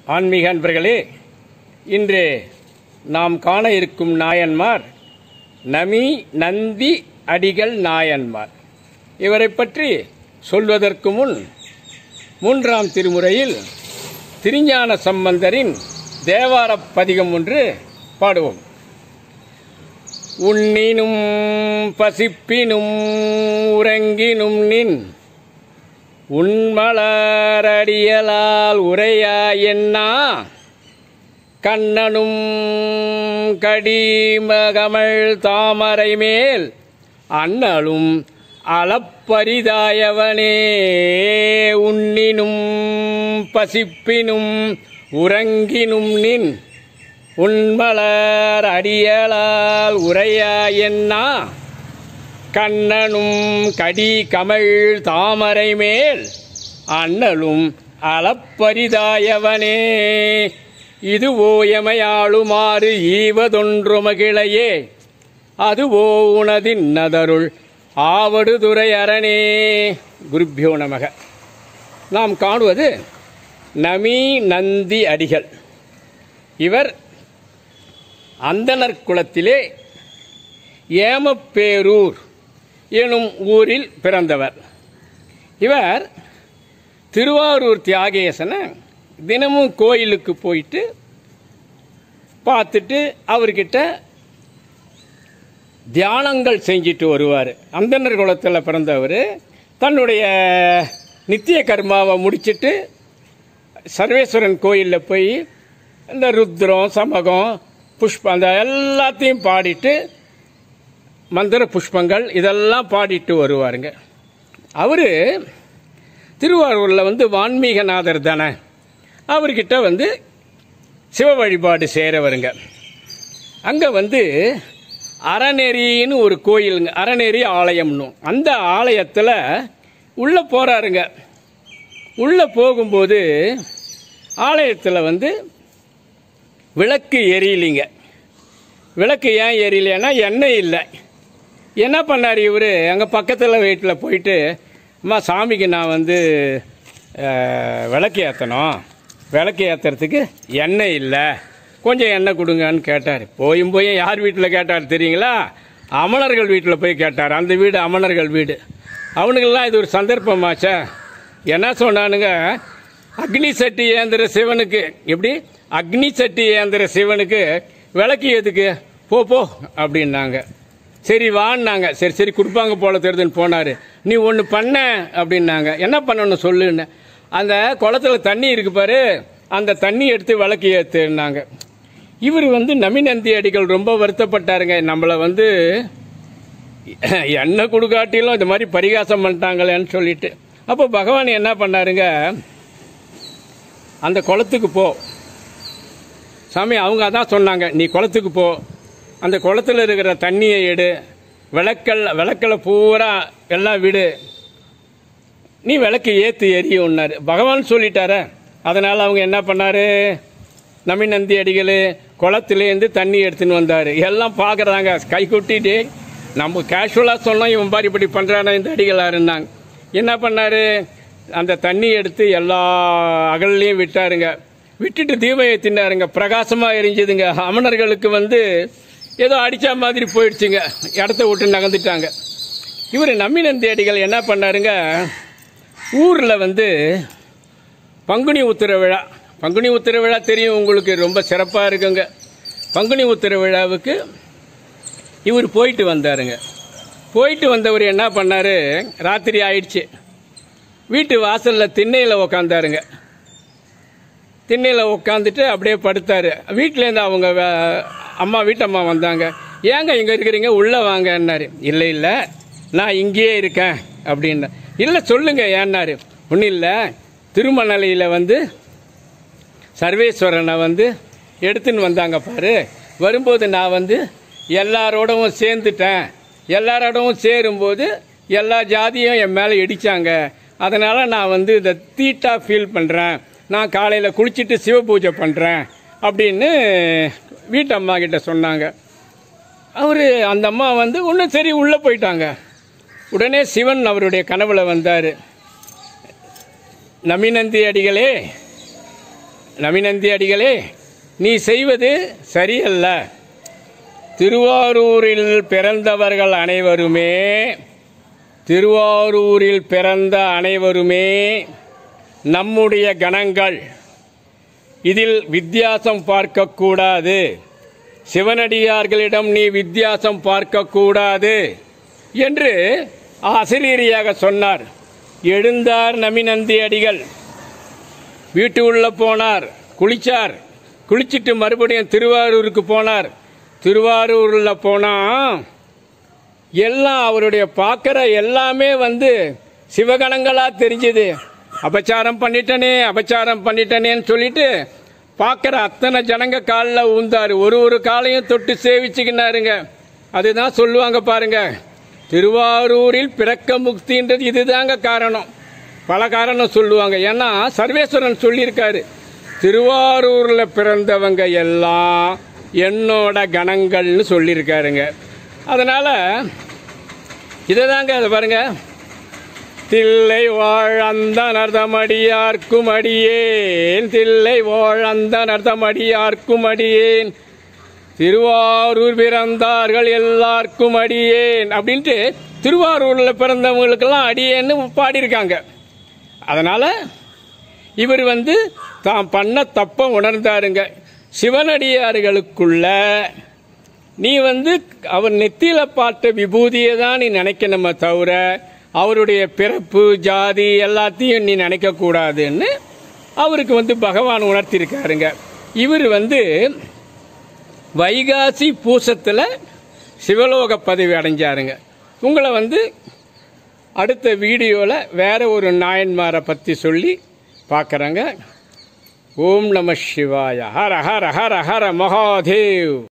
ஆன்மீக அன்பர்களே இன்று நாம் காண இருக்கும் நாயன்மார் நமி நந்தி அடிகள் நாயன்மார் இவரை பற்றி சொல்வதற்கு முன் மூன்றாம் திருமுறையில் திருஞான சம்பந்தரின் தேவாரப் பதிகம் ஒன்று பாடுவோம் உண்ணினும் பசிப்பினும் உறங்கினும் நின் உண்மலரடியலால் உரையா என்னா கண்ணனும் கடிமகமல் தாமரை மேல் அண்ணலும் அளப்பரிதாயவனே உண்ணினும் பசிப்பினும் உறங்கினும் நின் உண்மலர் அடியலால் உரையா என்னா கண்ணனும் கடி கமழ் தாமரை மேல் அண்ணலும் அளப்பரிதாயவனே இதுவோ எமையாளுமாறு ஈவதொன்று மகிழையே அதுவோ உனதின் நதருள் ஆவடுதுறை அரணே குருப்பியோ நமக நாம் காணுவது நமி நந்தி அடிகள் இவர் அந்தணர் குலத்திலே ஏமப்பேரூர் எனும் ஊரில் பிறந்தவர் இவர் திருவாரூர் தியாகேசனை தினமும் கோயிலுக்கு போயிட்டு பார்த்துட்டு அவர்கிட்ட தியானங்கள் செஞ்சிட்டு வருவார் அந்தனர் குலத்தில் பிறந்தவர் தன்னுடைய நித்திய கர்மாவை முடிச்சிட்டு சர்வேஸ்வரன் கோயிலில் போய் இந்த ருத்ரம் சமகம் புஷ்பம் அந்த எல்லாத்தையும் பாடிட்டு மந்திர புஷ்பங்கள் இதெல்லாம் பாடிட்டு வருவாருங்க அவர் திருவாரூரில் வந்து வான்மீகநாதர் தானே அவர்கிட்ட வந்து சிவ வழிபாடு செய்கிறவருங்க அங்கே வந்து அறநெறின்னு ஒரு கோயிலுங்க அறநெறி ஆலயம்னு அந்த ஆலயத்தில் உள்ளே போகிறாருங்க உள்ளே போகும்போது ஆலயத்தில் வந்து விளக்கு எரியலிங்க விளக்கு ஏன் எரியலைன்னா எண்ணெய் இல்லை என்ன பண்ணார் இவர் அங்கே பக்கத்தில் வீட்டில் போயிட்டு அம்மா சாமிக்கு நான் வந்து அஹ், விளக்கு ஏற்றணும் விளக்கு ஏற்றுறதுக்கு எண்ணெய் இல்லை கொஞ்சம் எண்ணெய் கொடுங்கன்னு கேட்டார் போயும் போய் யார் வீட்டில் கேட்டார் தெரியுங்களா அமணர்கள் வீட்டில் போய் கேட்டார் அந்த வீடு அமணர்கள் வீடு அவனுக்கெல்லாம் இது ஒரு சந்தர்ப்பமாச்சே என்ன சொன்னானுங்க அக்னி சட்டி ஏந்திர சிவனுக்கு எப்படி அக்னி சட்டி ஏந்திர சிவனுக்கு விளக்கு எதுக்கு போ போ அப்படின்னாங்க சரி வான்னாங்க சரி சரி கொடுப்பாங்க போல தெரியுதுன்னு போனார் நீ ஒன்று பண்ண அப்படின்னாங்க என்ன பண்ணணும் சொல்லுன்னு அந்த குளத்துல தண்ணி இருக்கு பாரு அந்த தண்ணி எடுத்து விளக்கு ஏற்றுனாங்க இவர் வந்து நமிநந்தி அடிகள் ரொம்ப வருத்தப்பட்டாருங்க நம்மளை வந்து எண்ணெய் கொடுக்காட்டிலும் இந்த மாதிரி பரிகாசம் பண்ணிட்டாங்களேன்னு சொல்லிட்டு அப்போ பகவான் என்ன பண்ணாருங்க அந்த குளத்துக்கு போ சாமி அவங்க அதான் சொன்னாங்க நீ குளத்துக்கு போ அந்த குளத்துல இருக்கிற தண்ணியை எடு விளக்கல் விளக்கல பூரா எல்லாம் விடு நீ விளக்கு ஏத்து எரியும்னாரு பகவான் சொல்லிட்டாரே அதனால அவங்க என்ன பண்ணாரு நமிநந்தி அடிகள் குளத்துலேருந்து தண்ணி எடுத்துன்னு வந்தார் எல்லாம் பார்க்குறாங்க கை கொட்டிட்டு நம்ம கேஷுவலாக சொன்னோம் இவன் பாரு இப்படி பண்ணுறானே இந்த அடிகளாக இருந்தாங்க என்ன பண்ணாரு அந்த தண்ணி எடுத்து எல்லா அகல்லையும் விட்டாருங்க விட்டுட்டு தீபம் ஏற்றினாருங்க பிரகாசமாக எரிஞ்சுதுங்க அமணர்களுக்கு வந்து ஏதோ அடிச்ச மாதிரி போயிடுச்சுங்க இடத்த விட்டு நகர்ந்துட்டாங்க இவர் நம்பினந்தி அடிகள் என்ன பண்ணாருங்க ஊரில் வந்து பங்குனி உத்திர விழா பங்குனி உத்திர விழா தெரியும் உங்களுக்கு ரொம்ப சிறப்பாக இருக்குங்க பங்குனி உத்திர விழாவுக்கு இவர் போயிட்டு வந்தாருங்க போயிட்டு வந்தவர் என்ன பண்ணாரு ராத்திரி ஆயிடுச்சு வீட்டு வாசலில் திண்ணையில் உக்காந்தாருங்க திண்ணையில் உட்காந்துட்டு அப்படியே படுத்தாரு வீட்டிலேருந்து அவங்க வே- அம்மா வீட்டம்மா வந்தாங்க ஏங்க இங்கே இருக்கிறீங்க உள்ளே வாங்கன்னாரு இல்லை இல்லை நான் இங்கேயே இருக்கேன் அப்படின்னா இல்லை சொல்லுங்க ஏன்னாரு ஒன்றும் இல்லை திருமணலையில் வந்து சர்வேஸ்வரனை வந்து எடுத்துன்னு வந்தாங்க பாரு வரும்போது நான் வந்து எல்லாரோடவும் சேர்ந்துட்டேன் எல்லாரோடவும் சேரும்போது எல்லா ஜாதியும் என் மேலே இடித்தாங்க அதனால் நான் வந்து இந்த தீட்டா ஃபீல் பண்ணுறேன் நான் காலையில் குளிச்சுட்டு சிவ பூஜை பண்ணுறேன் அப்படின்னு வீட்டு அம்மா கிட்ட சொன்னாங்க அவர் அந்த அம்மா வந்து ஒன்றும் சரி உள்ளே போயிட்டாங்க உடனே சிவன் அவருடைய கனவுல வந்தார் நமிநந்தி அடிகளே நமிநந்தி அடிகளே நீ செய்வது சரியல்ல திருவாரூரில் பிறந்தவர்கள் அனைவருமே திருவாரூரில் பிறந்த அனைவருமே நம்முடைய கணங்கள் இதில் வித்தியாசம் பார்க்கக்கூடாது சிவனடியார்களிடம் நீ வித்தியாசம் பார்க்கக்கூடாது என்று ஆசிரியரியாக சொன்னார் எழுந்தார் நமிநந்தி அடிகள் வீட்டு உள்ள போனார் குளிச்சார் குளிச்சிட்டு மறுபடியும் திருவாரூருக்கு போனார் திருவாரூரில் போனால் எல்லாம் அவருடைய பார்க்குற எல்லாமே வந்து சிவகணங்களாக தெரிஞ்சுது அபச்சாரம் பண்ணிட்டனே அபச்சாரம் பண்ணிட்டனேன்னு சொல்லிட்டு பார்க்குற அத்தனை ஜனங்க காலில் ஊந்தார் ஒரு ஒரு காலையும் தொட்டு சேவிச்சுக்கினாருங்க அதுதான் சொல்லுவாங்க பாருங்க திருவாரூரில் பிறக்க முக்தின்றது இதுதாங்க காரணம் பல காரணம் சொல்லுவாங்க ஏன்னா சர்வேஸ்வரன் சொல்லியிருக்காரு திருவாரூரில் பிறந்தவங்க எல்லாம் என்னோட கணங்கள்னு சொல்லியிருக்காருங்க அதனால் இதை தாங்க அதை பாருங்க தில்லை வாழ்ந்த நர்தமடியார்க்கும் அடியேன் தில்லை வாழ்ந்த நர்தமடியார்க்கும் அடியேன் திருவாரூர் பிறந்தார்கள் எல்லாருக்கும் அடியேன் அப்படின்ட்டு திருவாரூரில் பிறந்தவங்களுக்கெல்லாம் அடியேன்னு பாடியிருக்காங்க அதனால் இவர் வந்து தான் பண்ண தப்ப உணர்ந்தாருங்க சிவனடியார்களுக்குள்ள நீ வந்து அவர் நெத்தியில பார்த்த விபூதியை தான் நீ நினைக்கணுமே தவிர அவருடைய பிறப்பு ஜாதி எல்லாத்தையும் நீ நினைக்க கூடாதுன்னு அவருக்கு வந்து பகவான் உணர்த்தியிருக்காருங்க இவர் வந்து வைகாசி பூசத்தில் சிவலோக பதவி அடைஞ்சாருங்க உங்களை வந்து அடுத்த வீடியோவில் வேற ஒரு நாயன்மாரை பற்றி சொல்லி பார்க்குறேங்க ஓம் நம சிவாய ஹர ஹர ஹர ஹர மகாதேவ்